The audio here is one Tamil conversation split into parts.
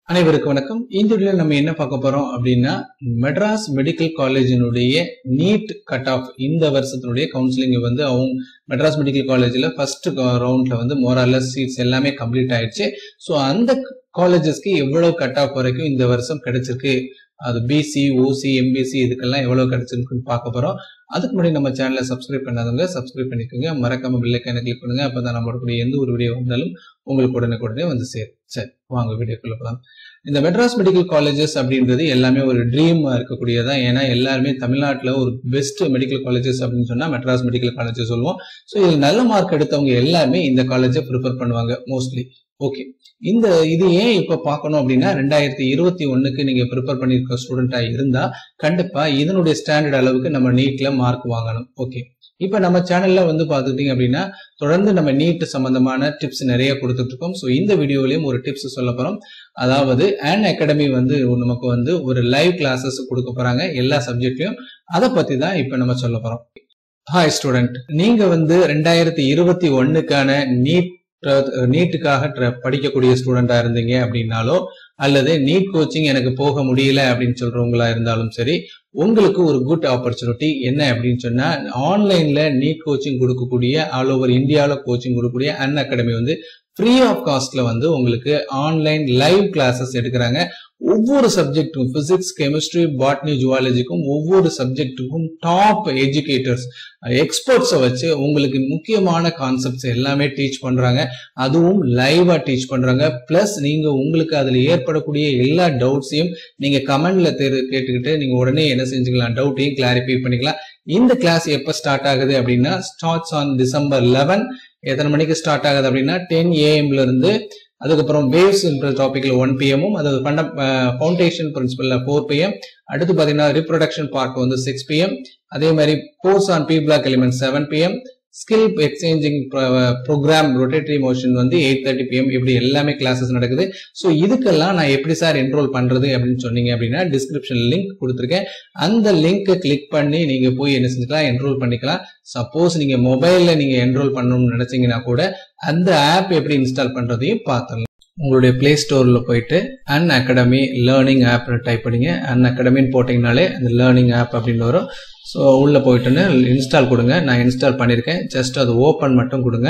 அனைவருக்கும் வணக்கம் இந்த வீடியோல நம்ம என்ன பார்க்க போறோம் அப்படின்னா மெட்ராஸ் மெடிக்கல் காலேஜினுடைய நீட் கட் ஆஃப் இந்த வருஷத்தினுடைய கவுன்சிலிங் வந்து அவங்க மெட்ராஸ் மெடிக்கல் காலேஜில் ஃபர்ஸ்ட் ரவுண்ட்ல வந்து மோரல்லஸ் சீட்ஸ் எல்லாமே கம்ப்ளீட் ஆயிடுச்சு ஸோ அந்த காலேஜஸ்க்கு எவ்வளவு கட் ஆஃப் வரைக்கும் இந்த வருஷம் கிடைச்சிருக்கு அது பிசி ஓசி எம்பிசி இதுக்கெல்லாம் எவ்வளவு கிடைச்சிருக்குன்னு பார்க்க போறோம் அதுக்கு முன்னாடி நம்ம சேனலை சப்ஸ்கிரைப் பண்ணாதவங்க சப்ஸ்கிரைப் பண்ணிக்கோங்க மறக்காம பில்லைக்கான கிளிக் பண்ணுங்க அப்பதான் நம்ம போடக்கூடிய எந்த ஒரு வீடியோ வந்தாலும் உங்களுக்கு உடனே வந்து சேரும் சரி வாங்க வீடியோக்குள்ள போகலாம் இந்த மெட்ராஸ் மெடிக்கல் காலேஜஸ் அப்படின்றது எல்லாமே ஒரு ட்ரீம் இருக்கக்கூடியதான் ஏன்னா எல்லாருமே தமிழ்நாட்டில் ஒரு பெஸ்ட் மெடிக்கல் காலேஜஸ் அப்படின்னு சொன்னா மெட்ராஸ் மெடிக்கல் காலேஜஸ் சொல்லுவோம் ஸோ இதில் நல்ல மார்க் எடுத்தவங்க எல்லாருமே இந்த காலேஜை ப்ரிப்பேர் பண்ணுவாங்க மோஸ்ட்லி ஓகே இந்த இது ஏன் இப்ப பார்க்கணும் அப்படின்னா ரெண்டாயிரத்தி இருபத்தி ஒண்ணுக்கு நீங்க ப்ரிப்பேர் பண்ணிருக்க ஸ்டூடெண்டா இருந்தா கண்டிப்பா இதனுடைய ஸ்டாண்டர்ட் அளவுக்கு நம்ம நீட்ல மார்க் வாங்கணும் ஓகே இப்ப நம்ம சேனல்ல வந்து பாத்துக்கிட்டீங்க அப்படின்னா தொடர்ந்து நம்ம நீட் சம்பந்தமான டிப்ஸ் நிறைய கொடுத்துட்டு இருக்கோம் ஸோ இந்த வீடியோலயும் ஒரு டிப்ஸ் சொல்ல போறோம் அதாவது அன் அகாடமி வந்து நமக்கு வந்து ஒரு லைவ் கிளாஸஸ் கொடுக்க போறாங்க எல்லா சப்ஜெக்ட்லயும் அதை பத்தி தான் இப்ப நம்ம சொல்ல போறோம் ஹாய் ஸ்டூடெண்ட் நீங்க வந்து ரெண்டாயிரத்தி இருபத்தி ஒன்னுக்கான நீட் நீட்டுக்காக படிக்கக்கூடிய ஸ்டூடெண்டா இருந்தீங்க அப்படின்னாலோ அல்லது நீட் கோச்சிங் எனக்கு போக முடியல அப்படின்னு சொல்றவங்களா இருந்தாலும் சரி உங்களுக்கு ஒரு குட் ஆப்பர்ச்சுனிட்டி என்ன அப்படின்னு சொன்னா ஆன்லைன்ல நீட் கோச்சிங் கொடுக்கக்கூடிய ஆல் ஓவர் இந்தியாவில் கோச்சிங் கொடுக்கக்கூடிய அன் அகாடமி வந்து ஃப்ரீ ஆஃப் காஸ்ட்ல வந்து உங்களுக்கு ஆன்லைன் லைவ் கிளாஸஸ் எடுக்கிறாங்க ஒவ்வொரு சப்ஜெக்ட்டுக்கும் பிசிக்ஸ் கெமிஸ்ட்ரி பாட்னி ஜுவாலஜிக்கும் ஒவ்வொரு சப்ஜெக்ட்டுக்கும் டாப் எஜுகேட்டர்ஸ் எக்ஸ்பர்ட்ஸை வச்சு உங்களுக்கு முக்கியமான கான்செப்ட்ஸ் எல்லாமே டீச் பண்றாங்க அதுவும் லைவா டீச் பண்றாங்க பிளஸ் நீங்க உங்களுக்கு அதுல ஏற்படக்கூடிய எல்லா டவுட்ஸையும் நீங்க கமெண்ட்ல கேட்டுக்கிட்டு நீங்க உடனே என்ன செஞ்சுக்கலாம் டவுட்டையும் கிளாரிஃபை பண்ணிக்கலாம் இந்த கிளாஸ் எப்ப ஸ்டார்ட் ஆகுது அப்படின்னா ஸ்டார்ட்ஸ் ஆன் டிசம்பர் லெவன் எத்தனை மணிக்கு ஸ்டார்ட் ஆகுது அப்படின்னா டென் ஏஎம்ல இருந்து அதுக்கப்புறம் வேவ்ஸ் டாபிக்ல ஒன் பிஎம்மும் அதாவது பண்ண ஃபவுண்டேஷன் பிரின்சிபல்ல ஃபோர் பிஎம் அடுத்து பாத்தீங்கன்னா ரீப்ரொடக்ஷன் பார்க் வந்து சிக்ஸ் பிஎம் அதே மாதிரி course on p block element seven PM skill exchanging program rotatory motion வந்து எயிட் தேர்ட்டி பிஎம் இப்படி எல்லாமே கிளாஸஸ் நடக்குது ஸோ இதுக்கெல்லாம் நான் எப்படி சார் என்ரோல் பண்றது அப்படின்னு சொன்னீங்க அப்படின்னா டிஸ்கிரிப்ஷன் லிங்க் கொடுத்துருக்கேன் அந்த லிங்கை கிளிக் பண்ணி நீங்க போய் என்ன செஞ்சுக்கலாம் என்ரோல் பண்ணிக்கலாம் சப்போஸ் நீங்க மொபைல்ல நீங்க என்ரோல் பண்ணணும்னு நினைச்சீங்கன்னா கூட அந்த ஆப் எப்படி இன்ஸ்டால் பண்றதையும் பார்த்துடலாம் உங்களுடைய பிளே ஸ்டோரில் போயிட்டு அன் அகாடமி லேர்னிங் ஆப்னு டைப் பண்ணிங்க அன் அகாடமின்னு போட்டிங்கனாலே அந்த லேர்னிங் ஆப் அப்படின்னு வரும் ஸோ உள்ளே போயிட்டுன்னு இன்ஸ்டால் கொடுங்க நான் இன்ஸ்டால் பண்ணியிருக்கேன் ஜஸ்ட் அது ஓப்பன் மட்டும் கொடுங்க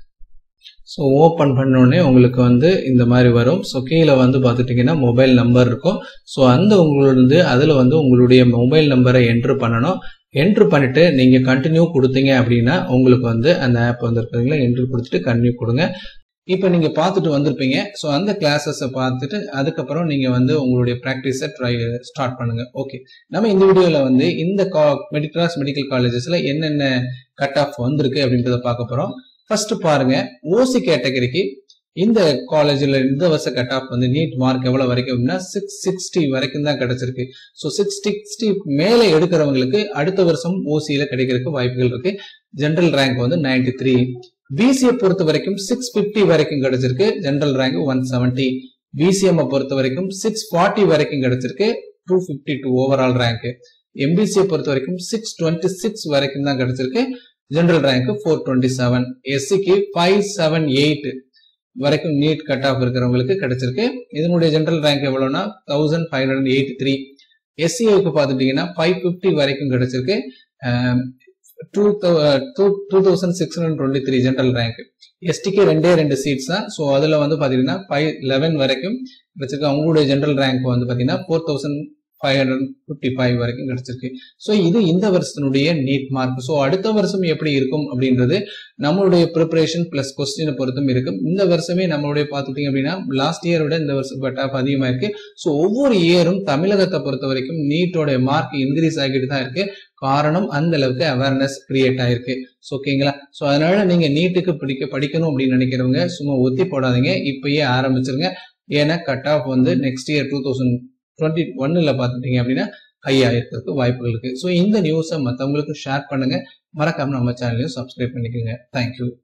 ஸோ ஓப்பன் பண்ணோடனே உங்களுக்கு வந்து இந்த மாதிரி வரும் ஸோ கீழே வந்து பார்த்துட்டிங்கன்னா மொபைல் நம்பர் இருக்கும் ஸோ அந்த உங்களோட அதில் வந்து உங்களுடைய மொபைல் நம்பரை என்ட்ரு பண்ணணும் என்ட்ரு பண்ணிட்டு நீங்கள் கண்டினியூ கொடுத்தீங்க அப்படின்னா உங்களுக்கு வந்து அந்த ஆப் வந்து இருக்கிறீங்களா என்ட்ரு கொடுத்துட்டு கண்டினியூ கொடுங்க இப்போ நீங்க பார்த்துட்டு வந்திருப்பீங்க ஸோ அந்த கிளாஸஸை பார்த்துட்டு அதுக்கப்புறம் நீங்க வந்து உங்களுடைய ப்ராக்டிஸை ட்ரை ஸ்டார்ட் பண்ணுங்க ஓகே நம்ம இந்த வீடியோல வந்து இந்த மெடிக்கலாஸ் மெடிக்கல் காலேஜஸ்ல என்னென்ன கட் ஆஃப் வந்திருக்கு அப்படின்றத பார்க்க போறோம் ஃபர்ஸ்ட் பாருங்க ஓசி கேட்டகரிக்கு இந்த காலேஜில் இந்த வருஷ கட் ஆஃப் வந்து நீட் மார்க் எவ்வளவு வரைக்கும் அப்படின்னா சிக்ஸ் சிக்ஸ்டி வரைக்கும் தான் கிடைச்சிருக்கு ஸோ சிக்ஸ் சிக்ஸ்டி மேலே எடுக்கிறவங்களுக்கு அடுத்த வருஷம் ஓசியில கிடைக்கிறதுக்கு வாய்ப்புகள் இருக்கு ஜென்ரல் ரேங்க் வந்து நைன்டி த்ரீ பிசிஏ பொறுத்த வரைக்கும் சிக்ஸ் பிப்டி வரைக்கும் கிடைச்சிருக்கு general rank one seventy BCM பொறுத்த வரைக்கும் சிக்ஸ் ஃபார்ட்டி வரைக்கும் கிடைச்சிருக்கு two fifty two overall rank எம்பிசியை பொறுத்த வரைக்கும் சிக்ஸ் டுவெண்ட்டி சிக்ஸ் வரைக்கும் தான் கிடைச்சிருக்கு general rank four twenty seven எஸ்சிக்கு ஃபைவ் செவன் எயிட் வரைக்கும் நீட் கட் ஆஃப் இருக்கிறவங்களுக்கு கிடைச்சிருக்கு இதனுடைய ஜென்ரல் ரேங்க் எவ்வளவுனா thousand five hundred eighty three எஸ்சிஐக்கு பார்த்துட்டீங்கன்னா ஃபைவ் ஃபிஃப்டி வரைக்கும் கிடைச்சிருக்கு two two thousand six hundred twenty three general rank எஸ்டிக்கு ரெண்டே ரெண்டு சீட்ஸ் தான் ஸோ அதில் வந்து பார்த்தீங்கன்னா ஃபைவ் லெவன் வரைக்கும் கிடைச்சிருக்கு அவங்களுடைய ஜென்ரல் ரேங்க் வந்து பார்த்தீங்கன்னா four thousand five hundred fifty five வரைக்கும் கிடைச்சிருக்கு ஸோ இது இந்த வருஷத்தினுடைய நீட் மார்க் ஸோ அடுத்த வருஷம் எப்படி இருக்கும் அப்படின்றது நம்மளுடைய ப்ரிப்பரேஷன் பிளஸ் கொஸ்டினை பொறுத்தும் இருக்கும் இந்த வருஷமே நம்மளுடைய பார்த்துட்டீங்க அப்படின்னா லாஸ்ட் இயரோட இந்த வருஷம் கட் ஆஃப் அதிகமாக இருக்கு ஸோ ஒவ்வொரு இயரும் தமிழகத்தை பொறுத்த வரைக்கும் நீட்டோட மார்க் இன்க்ரீஸ் ஆகிட்டு தான் இருக்கு காரணம் அந்த அளவுக்கு அவேர்னஸ் கிரியேட் ஆயிருக்கு ஓகேங்களா ஸோ அதனால நீங்க நீட்டுக்கு பிடிக்க படிக்கணும் அப்படின்னு நினைக்கிறவங்க சும்மா ஒத்தி போடாதீங்க இப்பயே ஆரம்பிச்சிருங்க ஏன்னா கட் ஆஃப் வந்து next year two thousand twenty ஒன்னில் பார்த்துட்டீங்க அப்படின்னா ஹை ஆயிருக்கிறதுக்கு வாய்ப்புகள் இருக்கு ஸோ இந்த நியூஸை மற்றவங்களுக்கு ஷேர் பண்ணுங்க மறக்காம நம்ம சேனலையும் சப்ஸ்கிரைப் பண்ணிக்கோங்க தேங்க்யூ